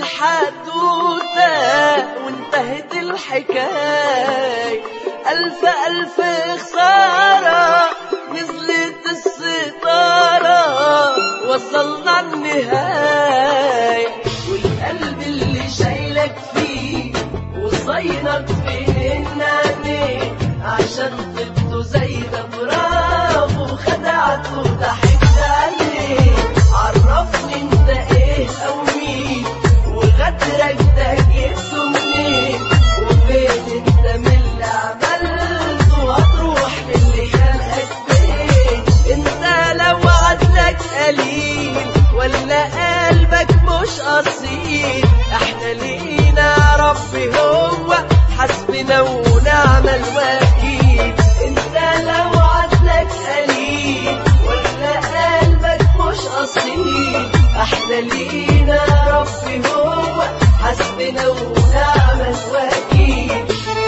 الحدوتة وانتهت الحكاية ألف ألف خسارة نزلت الستارة وصلنا النهاية والقلب اللي شايلك فيه وصينك فين نادي عشان طبته زي ده برافو خدعته ضحكت عليه عرفني انت ايه او مين وغدرك ده جبته منين وفين انت من اللي عملته هتروح للي خلقك فين انت لو عدلك قليل ولا قلبك مش اصيل احنا لينا ربي هو حسبنا ونعم الوكيل انت لو عدلك قليل ولا قلبك مش اصيل احنا لينا ربي هو حسبنا ونعم الوكيل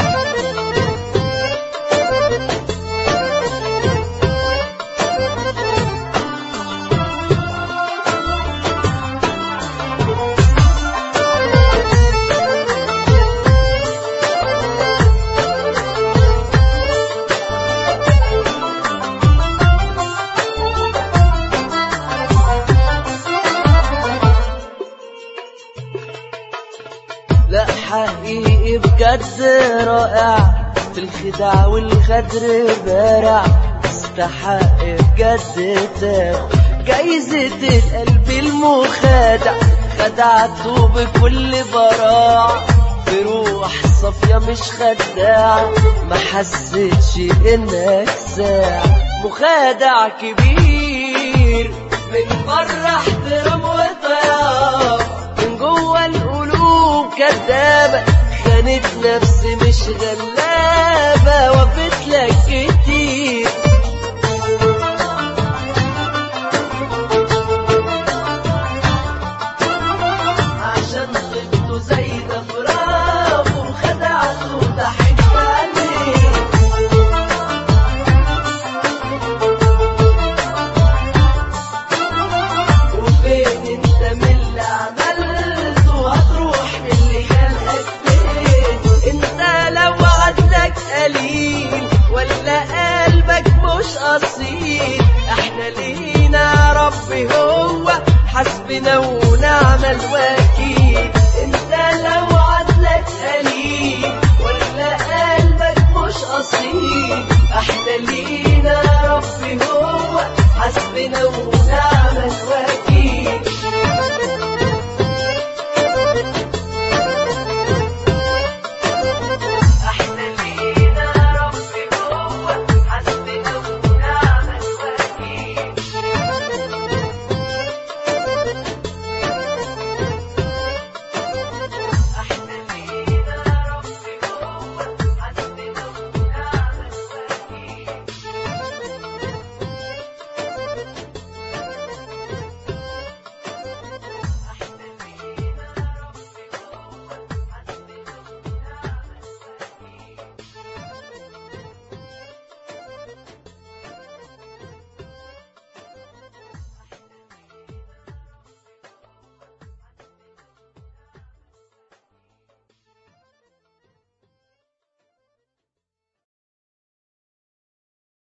لا حقيقي بجد رائع في الخداع والغدر بارع استحق بجد تاخد جايزة القلب المخادع خدعته بكل براع في روح صافية مش خداع ما حسيتش انك ساعة مخادع كبير من بره احترام وطياب من جوه القلوب كدابة خانت نفسي مش غلابة وفت لك كتير عشان طبته زي ده برافو خدعته ضحكت عليه وفين انت من اللي عملته هتروح للي خلقك فين انت لو عدلك قليل ولا قلبك مش اصيل احنا لينا ربي هو حسبنا ونعم الوكيل انت لو عدلك قليل ولا قلبك مش اصيل احنا لينا ربي هو حسبنا ونعم